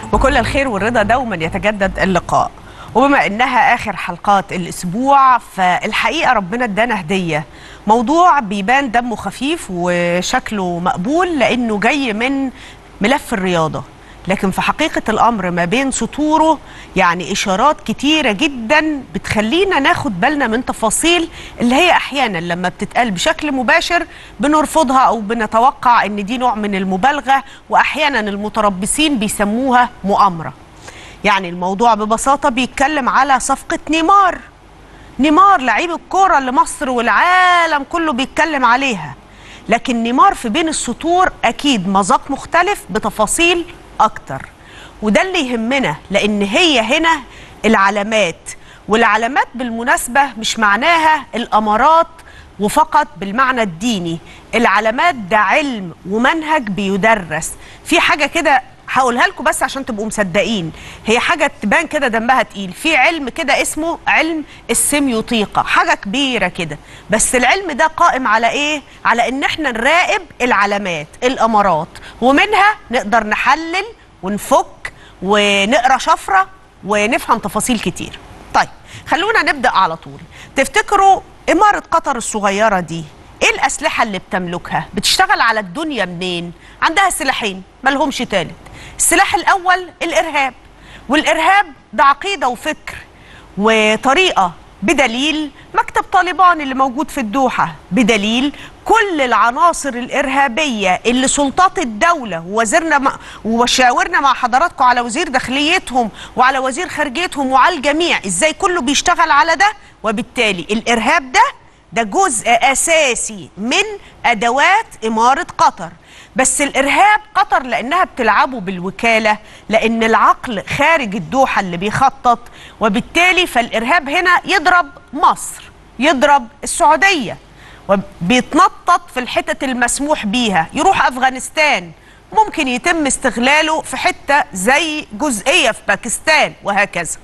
وكل الخير والرضا دوما يتجدد اللقاء وبما انها اخر حلقات الاسبوع فالحقيقه ربنا ادانا هديه موضوع بيبان دمه خفيف وشكله مقبول لانه جاي من ملف الرياضه لكن في حقيقه الامر ما بين سطوره يعني اشارات كتيره جدا بتخلينا ناخد بالنا من تفاصيل اللي هي احيانا لما بتتقال بشكل مباشر بنرفضها او بنتوقع ان دي نوع من المبالغه واحيانا المتربصين بيسموها مؤامره يعني الموضوع ببساطة بيتكلم على صفقة نيمار نيمار لعيب الكورة اللي مصر والعالم كله بيتكلم عليها لكن نيمار في بين السطور أكيد مذاق مختلف بتفاصيل أكتر وده اللي يهمنا لأن هي هنا العلامات والعلامات بالمناسبة مش معناها الأمارات وفقط بالمعنى الديني العلامات ده علم ومنهج بيدرس في حاجة كده هقولها لكم بس عشان تبقوا مصدقين هي حاجه تبان كده دمها تقيل في علم كده اسمه علم السيميوتيقه حاجه كبيره كده بس العلم ده قائم على ايه على ان احنا نراقب العلامات الامارات ومنها نقدر نحلل ونفك ونقرا شفره ونفهم تفاصيل كتير طيب خلونا نبدا على طول تفتكروا اماره قطر الصغيره دي ايه الاسلحه اللي بتملكها بتشتغل على الدنيا منين عندها سلاحين ملهمش تالت السلاح الاول الارهاب والارهاب ده عقيده وفكر وطريقه بدليل مكتب طالبان اللي موجود في الدوحه بدليل كل العناصر الارهابيه اللي سلطات الدوله ووزيرنا مع وشاورنا مع حضراتكم على وزير داخليتهم وعلى وزير خارجيتهم وعلى الجميع ازاي كله بيشتغل على ده وبالتالي الارهاب ده ده جزء اساسي من ادوات اماره قطر بس الارهاب قطر لانها بتلعبه بالوكاله لان العقل خارج الدوحه اللي بيخطط وبالتالي فالارهاب هنا يضرب مصر يضرب السعوديه وبيتنطط في الحتت المسموح بيها يروح افغانستان ممكن يتم استغلاله في حته زي جزئيه في باكستان وهكذا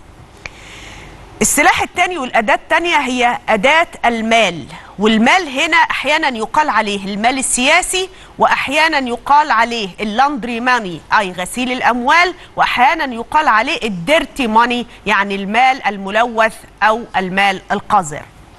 السلاح الثاني والأداة الثانية هي أداة المال والمال هنا أحيانا يقال عليه المال السياسي وأحيانا يقال عليه اللاندري ماني أي غسيل الأموال وأحيانا يقال عليه الديرتي ماني يعني المال الملوث أو المال القذر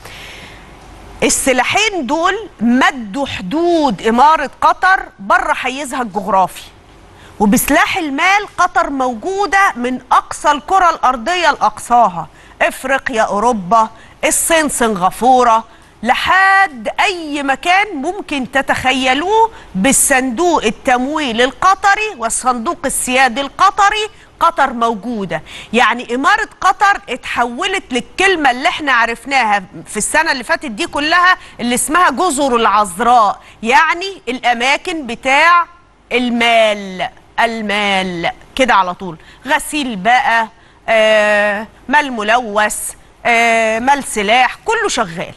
السلاحين دول مدوا حدود إمارة قطر بره حيزها الجغرافي وبسلاح المال قطر موجودة من أقصى الكرة الأرضية لأقصاها افريقيا اوروبا الصين سنغافوره لحد اي مكان ممكن تتخيلوه بالصندوق التمويل القطري والصندوق السيادي القطري قطر موجودة يعني إمارة قطر اتحولت للكلمة اللي احنا عرفناها في السنة اللي فاتت دي كلها اللي اسمها جزر العذراء يعني الأماكن بتاع المال المال كده على طول غسيل بقى آه مال ملوث آه مال سلاح كله شغال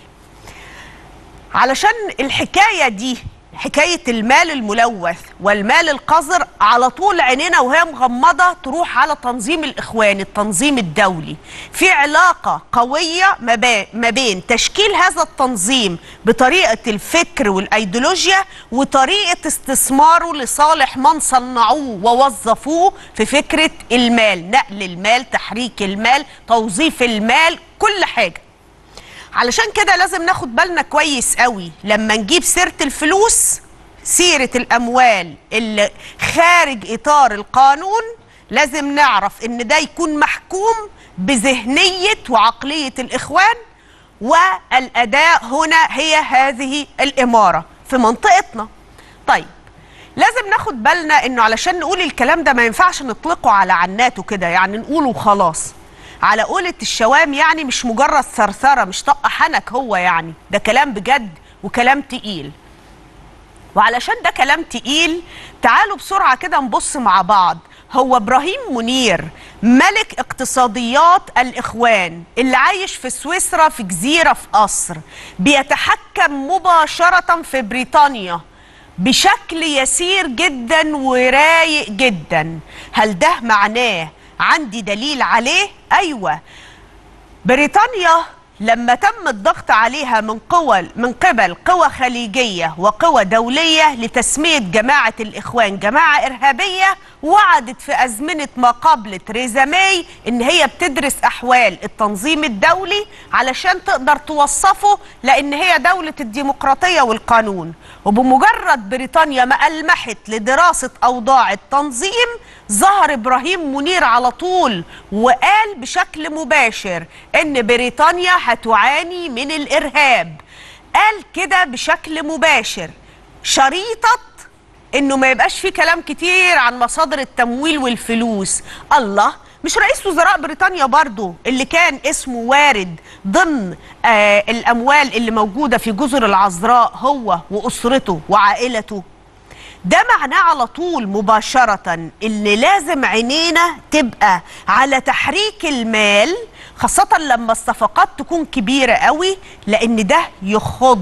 علشان الحكايه دي حكايه المال الملوث والمال القذر على طول عينينا وهي مغمضه تروح على تنظيم الاخوان التنظيم الدولي في علاقه قويه ما بين تشكيل هذا التنظيم بطريقه الفكر والايديولوجيا وطريقه استثماره لصالح من صنعوه ووظفوه في فكره المال نقل المال تحريك المال توظيف المال كل حاجه علشان كده لازم ناخد بالنا كويس قوي لما نجيب سيرة الفلوس سيرة الأموال اللي خارج إطار القانون لازم نعرف إن ده يكون محكوم بذهنية وعقلية الإخوان والأداء هنا هي هذه الإمارة في منطقتنا طيب لازم ناخد بالنا إنه علشان نقول الكلام ده ما ينفعش نطلقه على عناته كده يعني نقوله وخلاص على قولة الشوام يعني مش مجرد ثرثرة مش طق حنك هو يعني ده كلام بجد وكلام تقيل وعلشان ده كلام تقيل تعالوا بسرعة كده نبص مع بعض هو ابراهيم منير ملك اقتصاديات الاخوان اللي عايش في سويسرا في جزيره في قصر بيتحكم مباشره في بريطانيا بشكل يسير جدا ورايق جدا هل ده معناه عندي دليل عليه ايوه بريطانيا لما تم الضغط عليها من قوى من قبل قوى خليجيه وقوى دوليه لتسميه جماعه الاخوان جماعه ارهابيه وعدت في ازمنه ما قبل تريزا ماي ان هي بتدرس احوال التنظيم الدولي علشان تقدر توصفه لان هي دوله الديمقراطيه والقانون وبمجرد بريطانيا ما ألمحت لدراسة أوضاع التنظيم ظهر إبراهيم منير على طول وقال بشكل مباشر إن بريطانيا هتعاني من الإرهاب قال كده بشكل مباشر شريطة إنه ما يبقاش في كلام كتير عن مصادر التمويل والفلوس الله مش رئيس وزراء بريطانيا برضو اللي كان اسمه وارد ضمن آه الأموال اللي موجودة في جزر العذراء هو وأسرته وعائلته ده معناه على طول مباشرة إن لازم عينينا تبقى على تحريك المال خاصة لما الصفقات تكون كبيرة قوي لأن ده يخض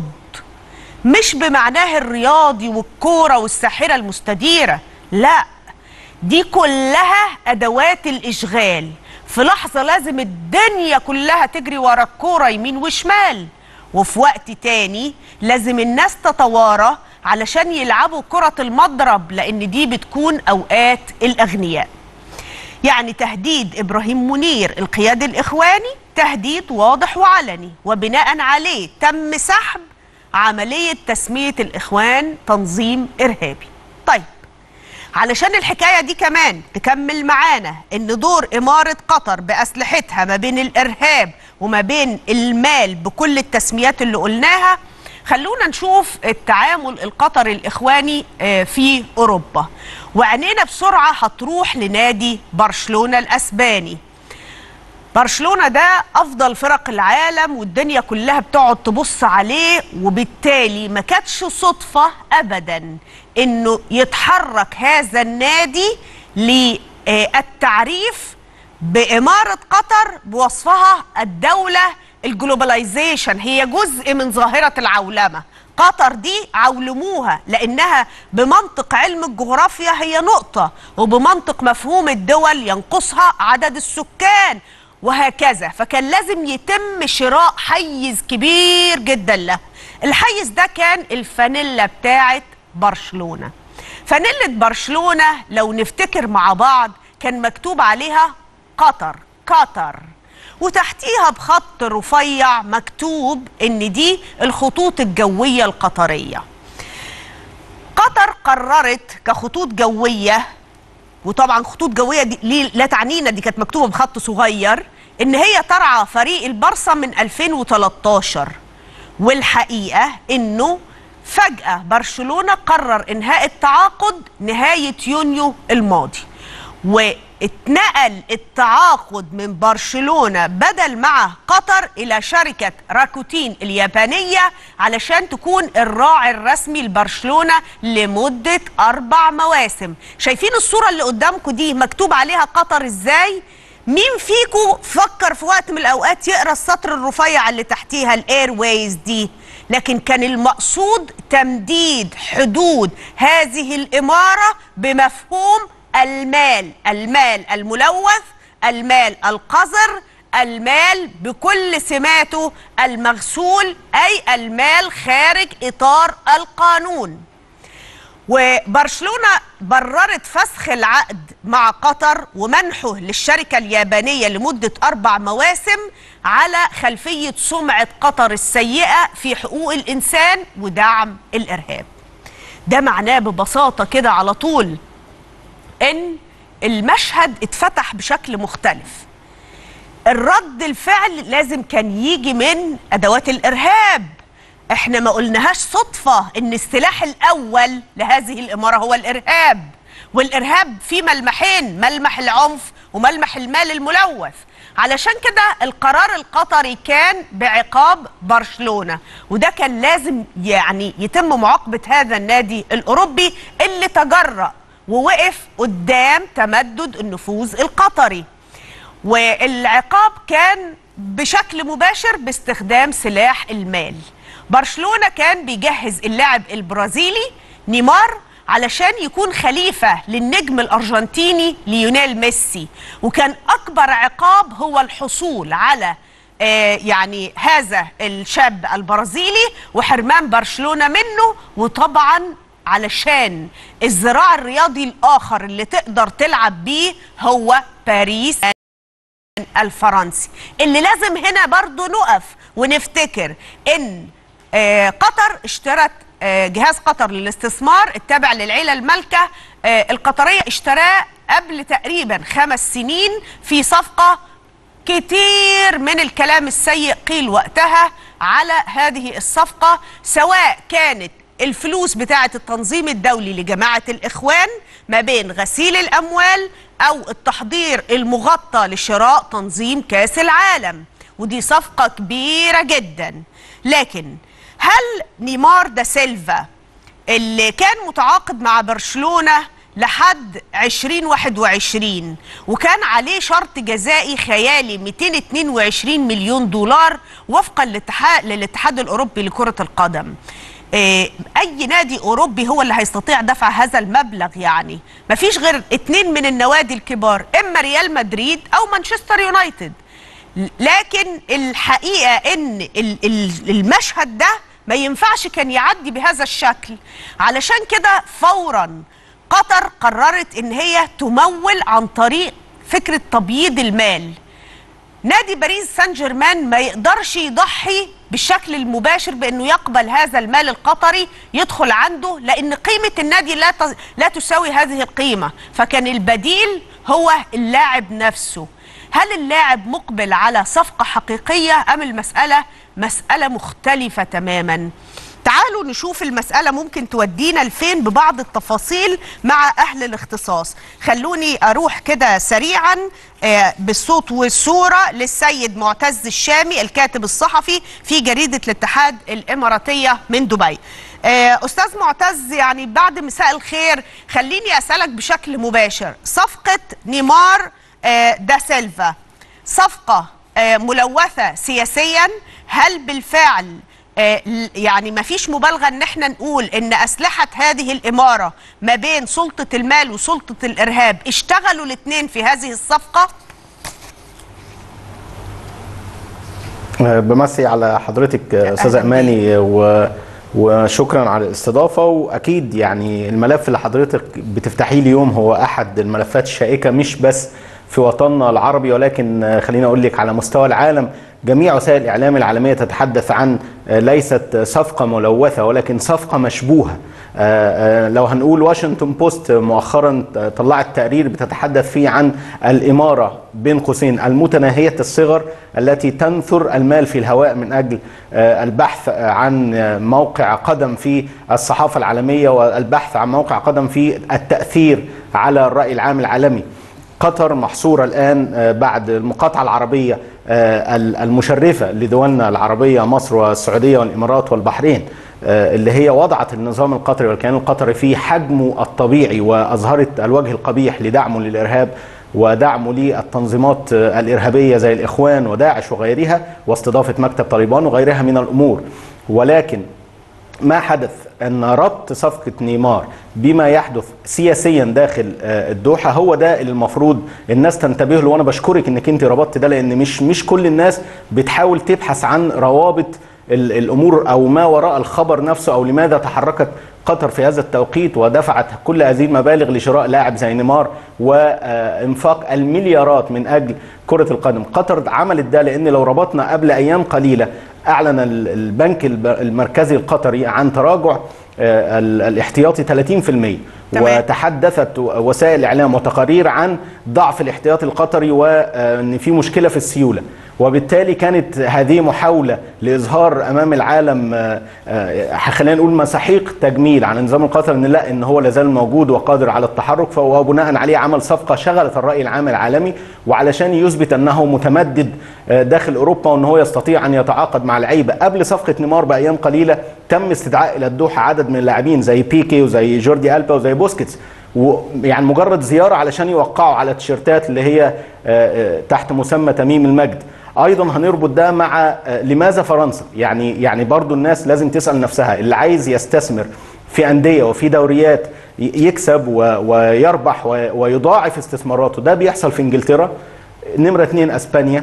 مش بمعناه الرياضي والكورة والساحرة المستديرة لا دي كلها ادوات الاشغال في لحظه لازم الدنيا كلها تجري ورا الكوره يمين وشمال وفي وقت تاني لازم الناس تتوارى علشان يلعبوا كرة المضرب لأن دي بتكون أوقات الأغنياء يعني تهديد إبراهيم منير القيادي الإخواني تهديد واضح وعلني وبناء عليه تم سحب عملية تسمية الإخوان تنظيم إرهابي طيب علشان الحكايه دي كمان تكمل معانا ان دور اماره قطر باسلحتها ما بين الارهاب وما بين المال بكل التسميات اللي قلناها خلونا نشوف التعامل القطري الاخواني في اوروبا وعينينا بسرعه هتروح لنادي برشلونه الاسباني برشلونه ده افضل فرق العالم والدنيا كلها بتقعد تبص عليه وبالتالي ما كانتش صدفه ابدا انه يتحرك هذا النادي للتعريف باماره قطر بوصفها الدوله الجلوباليزيشن هي جزء من ظاهره العولمه قطر دي عولموها لانها بمنطق علم الجغرافيا هي نقطه وبمنطق مفهوم الدول ينقصها عدد السكان وهكذا فكان لازم يتم شراء حيز كبير جدا له الحيز ده كان الفانيلا بتاعه برشلونه فانيلة برشلونه لو نفتكر مع بعض كان مكتوب عليها قطر قطر وتحتيها بخط رفيع مكتوب ان دي الخطوط الجويه القطريه قطر قررت كخطوط جويه وطبعا خطوط جويه دي لا تعنينا دي كانت مكتوبه بخط صغير ان هي ترعى فريق البارسا من 2013 والحقيقه انه فجاه برشلونه قرر انهاء التعاقد نهايه يونيو الماضي واتنقل التعاقد من برشلونه بدل مع قطر الى شركه راكوتين اليابانيه علشان تكون الراعي الرسمي لبرشلونه لمده اربع مواسم شايفين الصوره اللي قدامكم دي مكتوب عليها قطر ازاي مين فيكم فكر في وقت من الاوقات يقرا السطر الرفيع اللي تحتيها الايرويز دي لكن كان المقصود تمديد حدود هذه الاماره بمفهوم المال المال الملوث المال القذر المال بكل سماته المغسول اي المال خارج اطار القانون وبرشلونه بررت فسخ العقد مع قطر ومنحه للشركه اليابانيه لمده اربع مواسم على خلفيه سمعه قطر السيئه في حقوق الانسان ودعم الارهاب. ده معناه ببساطه كده على طول ان المشهد اتفتح بشكل مختلف. الرد الفعل لازم كان يجي من ادوات الارهاب احنا ما قلناهاش صدفة ان السلاح الاول لهذه الامارة هو الارهاب والارهاب فيه ملمحين ملمح العنف وملمح المال الملوث علشان كده القرار القطري كان بعقاب برشلونة وده كان لازم يعني يتم معاقبة هذا النادي الاوروبي اللي تجرأ ووقف قدام تمدد النفوذ القطري والعقاب كان بشكل مباشر باستخدام سلاح المال برشلونة كان بيجهز اللاعب البرازيلي نيمار علشان يكون خليفة للنجم الأرجنتيني ليونيل ميسي وكان أكبر عقاب هو الحصول على آه، يعني هذا الشاب البرازيلي وحرمان برشلونة منه وطبعا علشان الذراع الرياضي الآخر اللي تقدر تلعب بيه هو باريس الفرنسي اللي لازم هنا برضو نقف ونفتكر ان آه، قطر اشترت آه، جهاز قطر للاستثمار التابع للعيلة المالكة آه، القطرية اشتراه قبل تقريبا خمس سنين في صفقة كتير من الكلام السيء قيل وقتها على هذه الصفقة سواء كانت الفلوس بتاعة التنظيم الدولي لجماعة الإخوان ما بين غسيل الأموال أو التحضير المغطى لشراء تنظيم كاس العالم ودي صفقة كبيرة جدا لكن هل نيمار دا سيلفا اللي كان متعاقد مع برشلونة لحد 2021 وكان عليه شرط جزائي خيالي 222 مليون دولار وفقا للاتحاد للاتحاد الاوروبي لكرة القدم إيه، اي نادي اوروبي هو اللي هيستطيع دفع هذا المبلغ يعني مفيش غير اتنين من النوادي الكبار اما ريال مدريد او مانشستر يونايتد لكن الحقيقه ان ال- ال- المشهد ده ما ينفعش كان يعدي بهذا الشكل علشان كده فورا قطر قررت ان هي تمول عن طريق فكره تبييض المال نادي باريس سان جيرمان ما يقدرش يضحي بالشكل المباشر بانه يقبل هذا المال القطري يدخل عنده لان قيمه النادي لا ت- لا تساوي هذه القيمه فكان البديل هو اللاعب نفسه هل اللاعب مقبل على صفقه حقيقيه ام المساله مساله مختلفه تماما تعالوا نشوف المسألة ممكن تودينا لفين ببعض التفاصيل مع أهل الاختصاص خلوني أروح كده سريعا آه، بالصوت والصورة للسيد معتز الشامي الكاتب الصحفي في جريدة الاتحاد الإماراتية من دبي آه، أستاذ معتز يعني بعد مساء الخير خليني أسألك بشكل مباشر صفقة نيمار آه، دا سيلفا صفقة آه، ملوثة سياسيا هل بالفعل آه، ل- يعني ما فيش مبالغة ان احنا نقول ان اسلحة هذه الامارة ما بين سلطة المال وسلطة الارهاب اشتغلوا الاثنين في هذه الصفقة بمسي على حضرتك استاذ أهلاً اماني و وشكرا على الاستضافه واكيد يعني الملف اللي حضرتك بتفتحيه اليوم هو احد الملفات الشائكه مش بس في وطننا العربي ولكن خليني اقول لك على مستوى العالم جميع وسائل الاعلام العالميه تتحدث عن ليست صفقه ملوثه ولكن صفقه مشبوهه آه، آه، لو هنقول واشنطن بوست مؤخرا طلعت تقرير بتتحدث فيه عن الإمارة بين قوسين المتناهية الصغر التي تنثر المال في الهواء من أجل آه، البحث عن موقع قدم في الصحافة العالمية والبحث عن موقع قدم في التأثير على الرأي العام العالمي قطر محصورة الآن آه، بعد المقاطعة العربية آه، المشرفة لدولنا العربية مصر والسعودية والإمارات والبحرين آه، اللي هي وضعت النظام القطري والكيان القطري في حجمه الطبيعي وأظهرت الوجه القبيح لدعمه للإرهاب ودعمه للتنظيمات آه، الإرهابية زي الإخوان وداعش وغيرها واستضافة مكتب طالبان وغيرها من الأمور ولكن ما حدث ان ربط صفقه نيمار بما يحدث سياسيا داخل آه، الدوحه هو ده اللي المفروض الناس تنتبه له وانا بشكرك انك انت ربطت ده لان مش مش كل الناس بتحاول تبحث عن روابط ال- الامور او ما وراء الخبر نفسه او لماذا تحركت قطر في هذا التوقيت ودفعت كل هذه المبالغ لشراء لاعب زي نيمار وانفاق المليارات من اجل كره القدم قطر عملت ده لان لو ربطنا قبل ايام قليله اعلن ال- البنك الب- المركزي القطري عن تراجع آه، ال- الاحتياطي 30% تمام. وتحدثت وسائل الاعلام وتقارير عن ضعف الاحتياطي القطري وان في مشكله في السيوله وبالتالي كانت هذه محاوله لاظهار امام العالم آه، آه، خلينا نقول مساحيق تجميل عن النظام القطري ان لا ان هو لازال موجود وقادر على التحرك فهو بناء عليه عمل صفقه شغلت الراي العام العالمي وعلشان يثبت انه متمدد آه، داخل اوروبا وان هو يستطيع ان يتعاقد مع لعيبه قبل صفقه نيمار بايام قليله تم استدعاء الى الدوحه عدد من اللاعبين زي بيكي وزي جوردي البا وزي بوسكيتس ويعني مجرد زياره علشان يوقعوا على التيشيرتات اللي هي آه، آه، تحت مسمى تميم المجد ايضا هنربط ده مع آه، لماذا فرنسا يعني يعني برضو الناس لازم تسال نفسها اللي عايز يستثمر في انديه وفي دوريات ي- يكسب و- ويربح و- ويضاعف استثماراته ده بيحصل في انجلترا نمره اثنين اسبانيا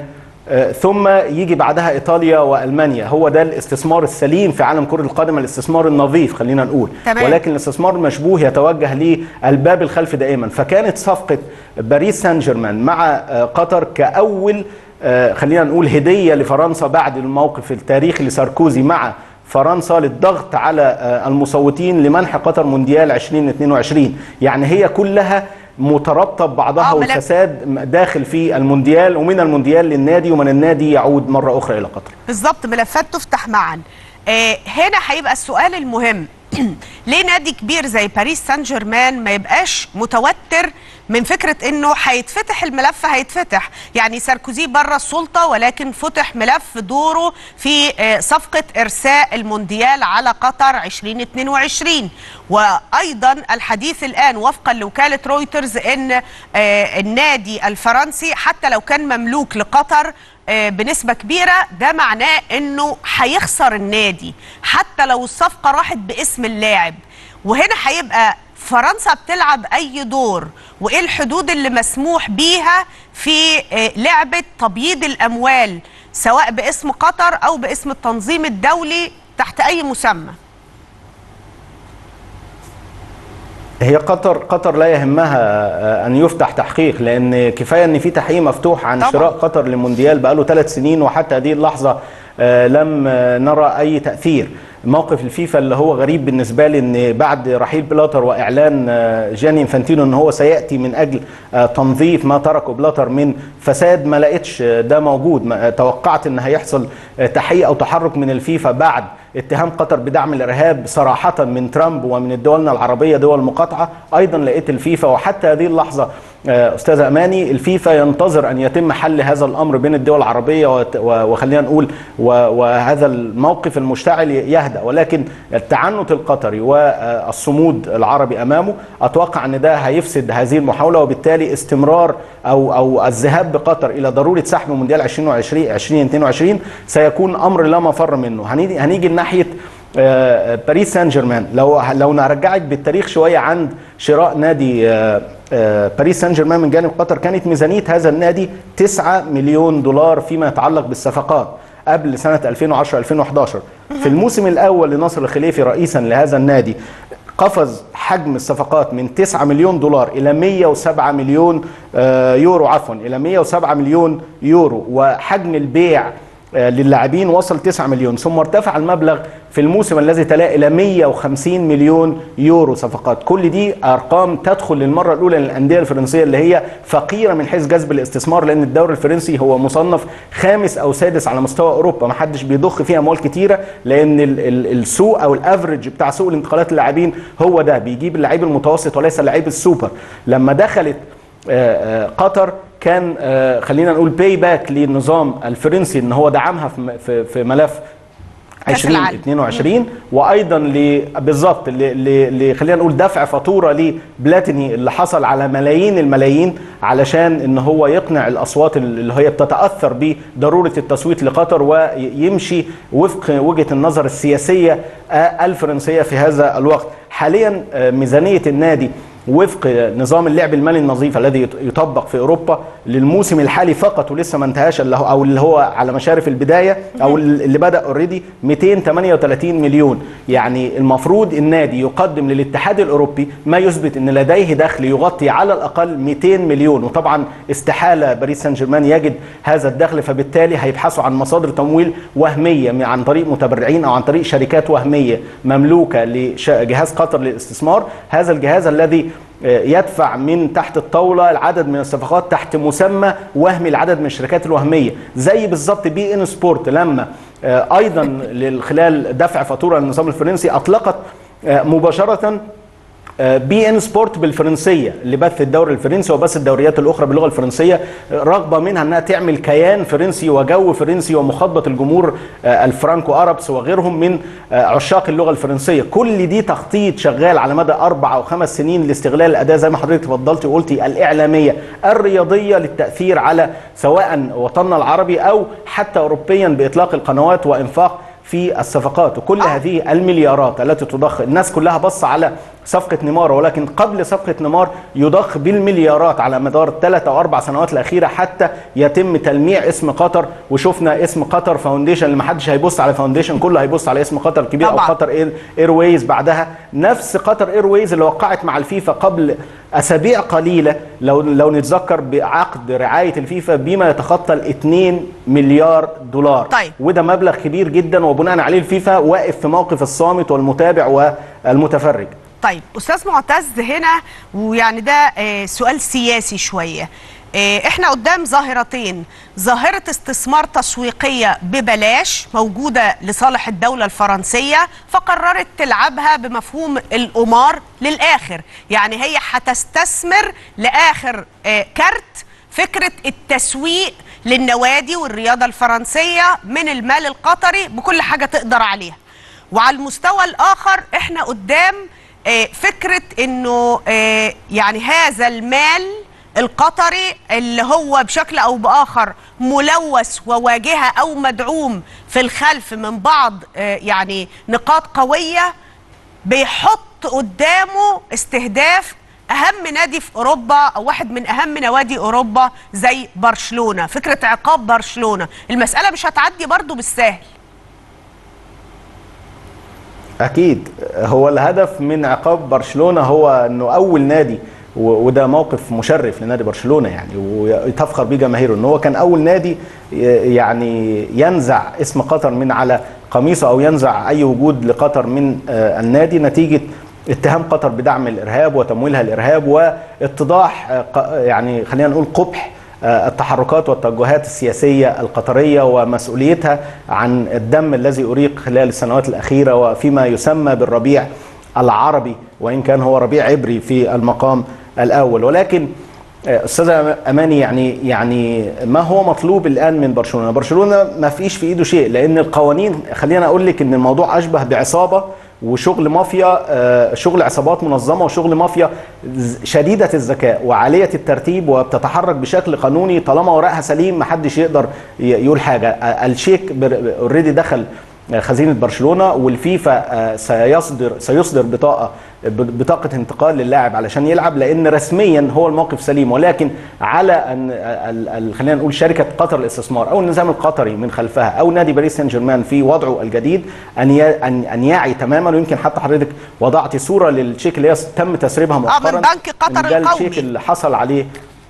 آه، ثم يجي بعدها ايطاليا والمانيا هو ده الاستثمار السليم في عالم كره القدم الاستثمار النظيف خلينا نقول تمام. ولكن الاستثمار المشبوه يتوجه للباب الخلفي دائما فكانت صفقه باريس سان جيرمان مع آه، قطر كاول آه، خلينا نقول هديه لفرنسا بعد الموقف التاريخي لساركوزي مع فرنسا للضغط على آه، المصوتين لمنح قطر مونديال 2022 يعني هي كلها مترابطه ببعضها آه، ملف- والفساد داخل في المونديال ومن المونديال للنادي ومن النادي يعود مره اخرى الى قطر بالظبط ملفات تفتح معا آه هنا هيبقى السؤال المهم ليه نادي كبير زي باريس سان جيرمان ما يبقاش متوتر من فكره انه هيتفتح الملف هيتفتح يعني ساركوزي بره السلطه ولكن فتح ملف دوره في آه، صفقه ارساء المونديال على قطر 2022 وايضا الحديث الان وفقا لوكاله رويترز ان آه، النادي الفرنسي حتى لو كان مملوك لقطر آه، بنسبة كبيرة ده معناه انه هيخسر النادي حتى لو الصفقة راحت باسم اللاعب وهنا هيبقى فرنسا بتلعب اي دور وايه الحدود اللي مسموح بيها في آه، لعبة تبييض الاموال سواء باسم قطر او باسم التنظيم الدولي تحت اي مسمى هي قطر قطر لا يهمها آه، ان يفتح تحقيق لان كفايه ان في تحقيق مفتوح عن طبعاً. شراء قطر للمونديال بقاله ثلاث سنين وحتى هذه اللحظه آه، لم آه، نرى اي تاثير موقف الفيفا اللي هو غريب بالنسبه لي ان بعد رحيل بلاتر واعلان آه، جاني انفانتينو ان هو سياتي من اجل آه، تنظيف ما تركه بلاتر من فساد ما لقيتش آه، ده موجود ما- آه، توقعت ان هيحصل آه، تحقيق او تحرك من الفيفا بعد اتهام قطر بدعم الارهاب صراحه من ترامب ومن الدول العربيه دول مقاطعه ايضا لقيت الفيفا وحتى هذه اللحظه آه، استاذ اماني الفيفا ينتظر ان يتم حل هذا الامر بين الدول العربيه وت- و- وخلينا نقول و- وهذا الموقف المشتعل يهدأ ولكن التعنت القطري والصمود العربي امامه اتوقع ان ده هيفسد هذه المحاوله وبالتالي استمرار او او الذهاب بقطر الى ضروره سحب مونديال 2020 2022 سيكون امر لا مفر منه هنيجي هنيجي لناحيه آه، باريس سان جيرمان لو لو نرجعك بالتاريخ شويه عند شراء نادي آه، آه، باريس سان جيرمان من جانب قطر كانت ميزانيه هذا النادي 9 مليون دولار فيما يتعلق بالصفقات قبل سنه 2010 2011 في الموسم الاول لناصر الخليفي رئيسا لهذا النادي قفز حجم الصفقات من 9 مليون دولار الى 107 مليون آه، يورو عفوا الى 107 مليون يورو وحجم البيع آه، للاعبين وصل 9 مليون ثم ارتفع المبلغ في الموسم الذي تلاه الى 150 مليون يورو صفقات كل دي ارقام تدخل للمره الاولى للانديه الفرنسيه اللي هي فقيره من حيث جذب الاستثمار لان الدوري الفرنسي هو مصنف خامس او سادس على مستوى اوروبا ما حدش بيضخ فيه اموال كتيره لان ال- ال- السوق او الافرج بتاع سوق الانتقالات اللاعبين هو ده بيجيب اللعيب المتوسط وليس اللعيب السوبر لما دخلت آه، آه، قطر كان آه، خلينا نقول باي باك للنظام الفرنسي ان هو دعمها في م- في في ملف كأس العالم. 2022 وايضا ل بالظبط ل- ل- ل- خلينا نقول دفع فاتوره لبلاتيني اللي حصل على ملايين الملايين علشان ان هو يقنع الاصوات اللي هي بتتاثر بضروره التصويت لقطر ويمشي وفق وجهه النظر السياسيه آه، الفرنسيه في هذا الوقت حاليا آه، ميزانيه النادي وفق نظام اللعب المالي النظيف الذي يط- يطبق في اوروبا للموسم الحالي فقط ولسه ما انتهاش اللي هو او اللي هو على مشارف البدايه او اللي بدا اوريدي 238 مليون يعني المفروض النادي يقدم للاتحاد الاوروبي ما يثبت ان لديه دخل يغطي على الاقل 200 مليون وطبعا استحاله باريس سان جيرمان يجد هذا الدخل فبالتالي هيبحثوا عن مصادر تمويل وهميه عن طريق متبرعين او عن طريق شركات وهميه مملوكه لجهاز قطر للاستثمار هذا الجهاز الذي يدفع من تحت الطاولة العدد من الصفقات تحت مسمى وهمي العدد من الشركات الوهمية زي بالظبط بي ان سبورت لما آه، ايضا خلال دفع فاتورة للنظام الفرنسي اطلقت آه، مباشرة بي ان سبورت بالفرنسيه لبث الدوري الفرنسي وبث الدوريات الاخرى باللغه الفرنسيه رغبه منها انها تعمل كيان فرنسي وجو فرنسي ومخاطبه الجمهور آه، الفرانكو اربس وغيرهم من آه، عشاق اللغه الفرنسيه كل دي تخطيط شغال على مدى اربع او خمس سنين لاستغلال الاداه زي ما حضرتك تفضلتي وقلتي الاعلاميه الرياضيه للتاثير على سواء وطننا العربي او حتى اوروبيا باطلاق القنوات وانفاق في الصفقات وكل آه. هذه المليارات التي تضخ الناس كلها بص على صفقه نيمار ولكن قبل صفقه نيمار يضخ بالمليارات على مدار ثلاث او اربع سنوات الاخيره حتى يتم تلميع اسم قطر وشفنا اسم قطر فاونديشن اللي ما حدش هيبص على فاونديشن كله هيبص على اسم قطر كبير او طبعاً. قطر اير ايرويز بعدها نفس قطر ايرويز اللي وقعت مع الفيفا قبل اسابيع قليله لو لو نتذكر بعقد رعايه الفيفا بما يتخطى ال 2 مليار دولار طيب. وده مبلغ كبير جدا وبناء عليه الفيفا واقف في موقف الصامت والمتابع والمتفرج طيب استاذ معتز هنا ويعني ده آه، سؤال سياسي شويه آه، احنا قدام ظاهرتين ظاهره استثمار تسويقيه ببلاش موجوده لصالح الدوله الفرنسيه فقررت تلعبها بمفهوم القمار للاخر يعني هي هتستثمر لاخر آه، كارت فكره التسويق للنوادي والرياضه الفرنسيه من المال القطري بكل حاجه تقدر عليها وعلى المستوى الاخر احنا قدام آه، فكره انه آه، يعني هذا المال القطري اللي هو بشكل او باخر ملوث وواجهه او مدعوم في الخلف من بعض آه، يعني نقاط قويه بيحط قدامه استهداف اهم نادي في اوروبا او واحد من اهم نوادي اوروبا زي برشلونه فكره عقاب برشلونه المساله مش هتعدي برضو بالسهل اكيد هو الهدف من عقاب برشلونه هو انه اول نادي و- وده موقف مشرف لنادي برشلونه يعني وتفخر بيه جماهيره ان هو كان اول نادي ي- يعني ينزع اسم قطر من على قميصه او ينزع اي وجود لقطر من آه، النادي نتيجه اتهام قطر بدعم الارهاب وتمويلها الارهاب واتضاح آه، ق- يعني خلينا نقول قبح آه، التحركات والتوجهات السياسية القطرية ومسؤوليتها عن الدم الذي أريق خلال السنوات الأخيرة وفيما يسمى بالربيع العربي وإن كان هو ربيع عبري في المقام الأول ولكن آه، استاذ اماني يعني يعني ما هو مطلوب الان من برشلونه؟ برشلونه ما فيش في ايده شيء لان القوانين خلينا اقول لك ان الموضوع اشبه بعصابه وشغل مافيا آه، شغل عصابات منظمه وشغل مافيا ز- شديده الذكاء وعاليه الترتيب وبتتحرك بشكل قانوني طالما ورقها سليم محدش يقدر ي- يقول حاجه آه، الشيك اوريدي دخل خزينه برشلونه والفيفا آه، سيصدر سيصدر بطاقه ب- بطاقه انتقال للاعب علشان يلعب لان رسميا هو الموقف سليم ولكن على ان ال- ال- خلينا نقول شركه قطر للاستثمار او النظام القطري من خلفها او نادي باريس سان جيرمان في وضعه الجديد ان ي- ان ان يعي تماما ويمكن حتى حضرتك وضعت صوره للتشيك اللي هي تم تسريبها مؤخرا من بنك قطر إن ده القومي. التشيك اللي حصل عليه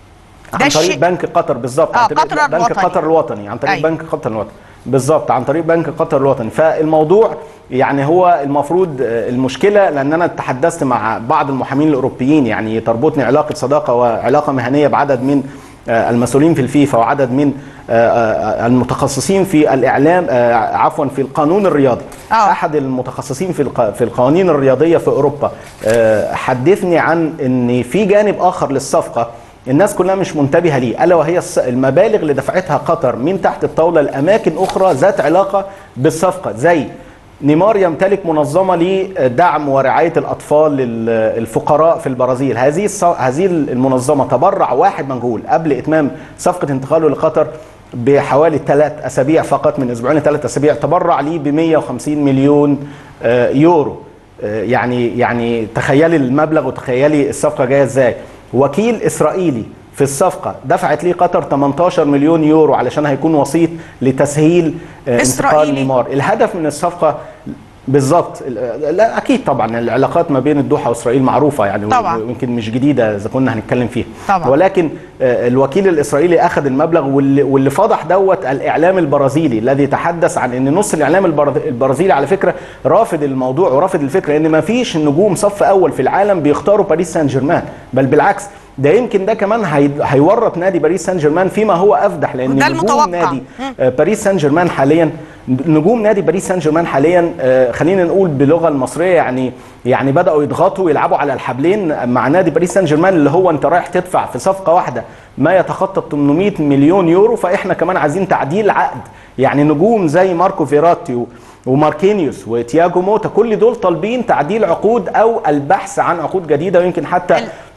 عن ده طريق الشيء- بنك قطر بالظبط آه، عن طريق قطر بنك الوطني. قطر الوطني عن طريق أيوة. بنك قطر الوطني بالظبط عن طريق بنك قطر الوطني فالموضوع يعني هو المفروض آه، المشكله لان انا تحدثت مع بعض المحامين الاوروبيين يعني تربطني علاقه صداقه وعلاقه مهنيه بعدد من آه، المسؤولين في الفيفا وعدد من آه، آه، المتخصصين في الاعلام آه، عفوا في القانون الرياضي آه. احد المتخصصين في الق- في القوانين الرياضيه في اوروبا آه، حدثني عن ان في جانب اخر للصفقه الناس كلها مش منتبهه ليه الا وهي الس- المبالغ اللي دفعتها قطر من تحت الطاوله لاماكن اخرى ذات علاقه بالصفقه زي نيمار يمتلك منظمه لدعم ورعايه الاطفال للفقراء في البرازيل هذه الص- هذه المنظمه تبرع واحد مجهول قبل اتمام صفقه انتقاله لقطر بحوالي ثلاث اسابيع فقط من اسبوعين لثلاث اسابيع تبرع ليه ب 150 مليون آه، يورو آه، يعني يعني تخيلي المبلغ وتخيلي الصفقه جايه ازاي وكيل اسرائيلي في الصفقه دفعت ليه قطر 18 مليون يورو علشان هيكون وسيط لتسهيل آه، انتقال إسرائيلي. نيمار الهدف من الصفقه بالظبط ال- لا اكيد طبعا العلاقات ما بين الدوحه واسرائيل معروفه يعني طبعاً. ويمكن مش جديده اذا كنا هنتكلم فيها طبعاً. ولكن آه، الوكيل الاسرائيلي اخذ المبلغ واللي, واللي فضح دوت الاعلام البرازيلي الذي تحدث عن ان نص الاعلام البر- البرازيلي على فكره رافض الموضوع ورافض الفكره ان ما فيش نجوم صف اول في العالم بيختاروا باريس سان جيرمان بل بالعكس ده يمكن ده كمان هي- هيورط نادي باريس سان جيرمان فيما هو افدح لان وده نجوم المتوقع. نادي آه، باريس سان جيرمان حاليا نجوم نادي باريس سان جيرمان حاليا آه، خلينا نقول باللغه المصريه يعني يعني بداوا يضغطوا ويلعبوا على الحبلين مع نادي باريس سان جيرمان اللي هو انت رايح تدفع في صفقه واحده ما يتخطى 800 مليون يورو فاحنا كمان عايزين تعديل عقد يعني نجوم زي ماركو فيراتي و- وماركينيوس وتياجو موتا كل دول طالبين تعديل عقود او البحث عن عقود جديده ويمكن حتى ال-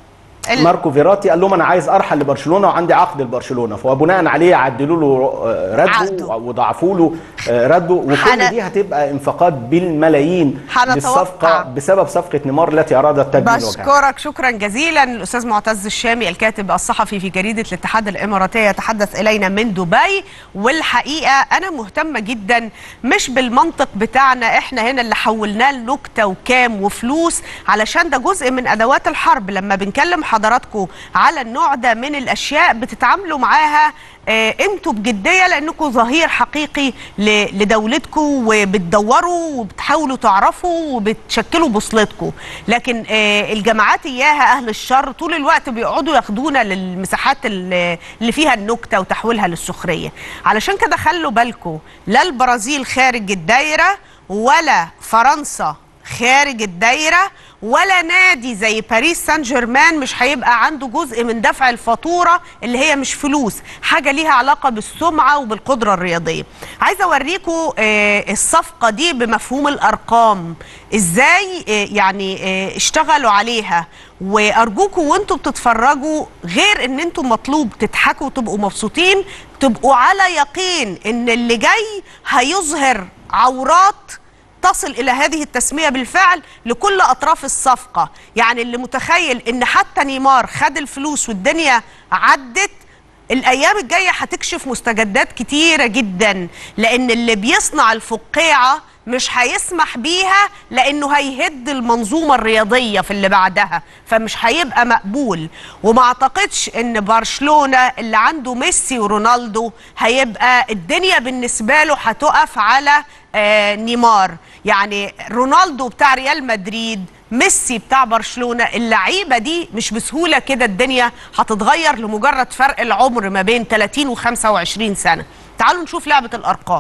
ال- ماركو فيراتي قال لهم انا عايز ارحل لبرشلونه وعندي عقد لبرشلونه فبناء عليه عدلوا له آه، رده عقده. وضاعفوا له آه، رده وكل حنا- دي هتبقى انفاقات بالملايين هنتوقع. بالصفقه بسبب صفقه نيمار التي ارادت تجميل وجهها بشكرك شكرا جزيلا الاستاذ معتز الشامي الكاتب الصحفي في جريده الاتحاد الاماراتيه يتحدث الينا من دبي والحقيقه انا مهتمه جدا مش بالمنطق بتاعنا احنا هنا اللي حولناه لنكته وكام وفلوس علشان ده جزء من ادوات الحرب لما بنكلم حضراتكم على النوع ده من الاشياء بتتعاملوا معاها آه، انتوا بجديه لانكم ظهير حقيقي ل- لدولتكم وبتدوروا وبتحاولوا تعرفوا وبتشكلوا بوصلتكم لكن آه، الجماعات اياها اهل الشر طول الوقت بيقعدوا ياخدونا للمساحات اللي اللي فيها النكته وتحويلها للسخريه علشان كده خلوا بالكم لا البرازيل خارج الدايره ولا فرنسا خارج الدايره ولا نادي زي باريس سان جيرمان مش هيبقى عنده جزء من دفع الفاتوره اللي هي مش فلوس حاجه ليها علاقه بالسمعه وبالقدره الرياضيه عايزه اوريكم آه، الصفقه دي بمفهوم الارقام ازاي آه، يعني آه، اشتغلوا عليها وارجوكم وانتم بتتفرجوا غير ان انتم مطلوب تضحكوا وتبقوا مبسوطين تبقوا على يقين ان اللي جاي هيظهر عورات تصل الى هذه التسميه بالفعل لكل اطراف الصفقه يعني اللي متخيل ان حتى نيمار خد الفلوس والدنيا عدت الايام الجايه هتكشف مستجدات كتيره جدا لان اللي بيصنع الفقيعه مش هيسمح بيها لانه هيهد المنظومه الرياضيه في اللي بعدها فمش هيبقى مقبول وما اعتقدش ان برشلونه اللي عنده ميسي ورونالدو هيبقى الدنيا بالنسبه له هتقف على آه نيمار يعني رونالدو بتاع ريال مدريد ميسي بتاع برشلونه اللعيبه دي مش بسهوله كده الدنيا هتتغير لمجرد فرق العمر ما بين 30 و25 سنه تعالوا نشوف لعبه الارقام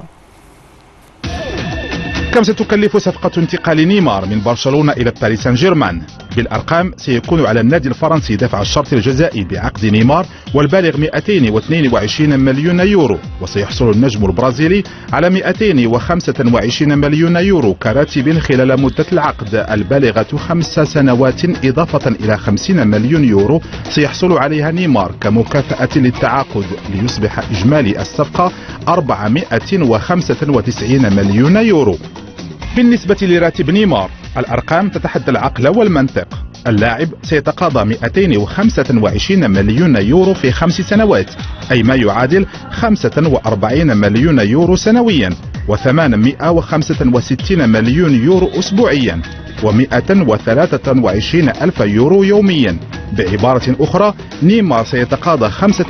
كم ستكلف صفقة انتقال نيمار من برشلونة إلى باريس سان جيرمان؟ بالأرقام سيكون على النادي الفرنسي دفع الشرط الجزائي بعقد نيمار والبالغ 222 مليون يورو وسيحصل النجم البرازيلي على 225 مليون يورو كراتب خلال مدة العقد البالغة خمس سنوات إضافة إلى 50 مليون يورو سيحصل عليها نيمار كمكافأة للتعاقد ليصبح إجمالي الصفقة 495 مليون يورو بالنسبة لراتب نيمار الأرقام تتحدى العقل والمنطق اللاعب سيتقاضى 225 مليون يورو في خمس سنوات أي ما يعادل 45 مليون يورو سنويا و865 مليون يورو أسبوعيا و123 ألف يورو يوميا بعبارة أخرى نيمار سيتقاضى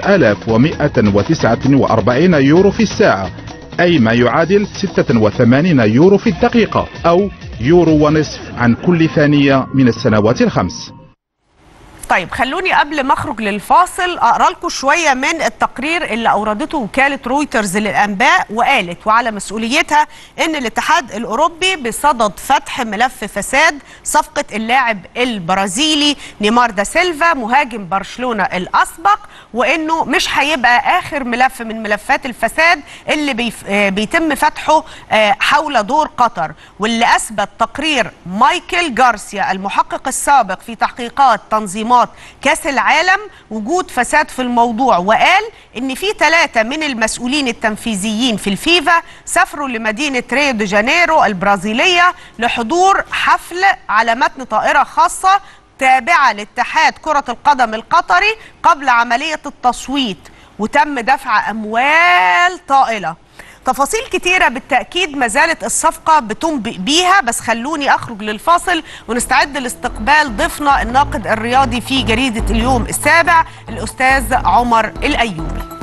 5149 يورو في الساعة أي ما يعادل 86 يورو في الدقيقة أو يورو ونصف عن كل ثانية من السنوات الخمس طيب خلوني قبل ما اخرج للفاصل اقرا لكم شويه من التقرير اللي اوردته وكاله رويترز للانباء وقالت وعلى مسؤوليتها ان الاتحاد الاوروبي بصدد فتح ملف فساد صفقه اللاعب البرازيلي نيمار دا سيلفا مهاجم برشلونه الاسبق وانه مش هيبقى اخر ملف من ملفات الفساد اللي بيف... آه بيتم فتحه آه حول دور قطر واللي اثبت تقرير مايكل جارسيا المحقق السابق في تحقيقات تنظيمات كاس العالم وجود فساد في الموضوع وقال ان في ثلاثه من المسؤولين التنفيذيين في الفيفا سافروا لمدينه ريو دي جانيرو البرازيليه لحضور حفل على متن طائره خاصه تابعه لاتحاد كره القدم القطري قبل عمليه التصويت وتم دفع اموال طائله تفاصيل كتيرة بالتأكيد ما زالت الصفقة بتنبئ بيها بس خلوني أخرج للفاصل ونستعد لاستقبال ضيفنا الناقد الرياضي في جريدة اليوم السابع الأستاذ عمر الأيوبي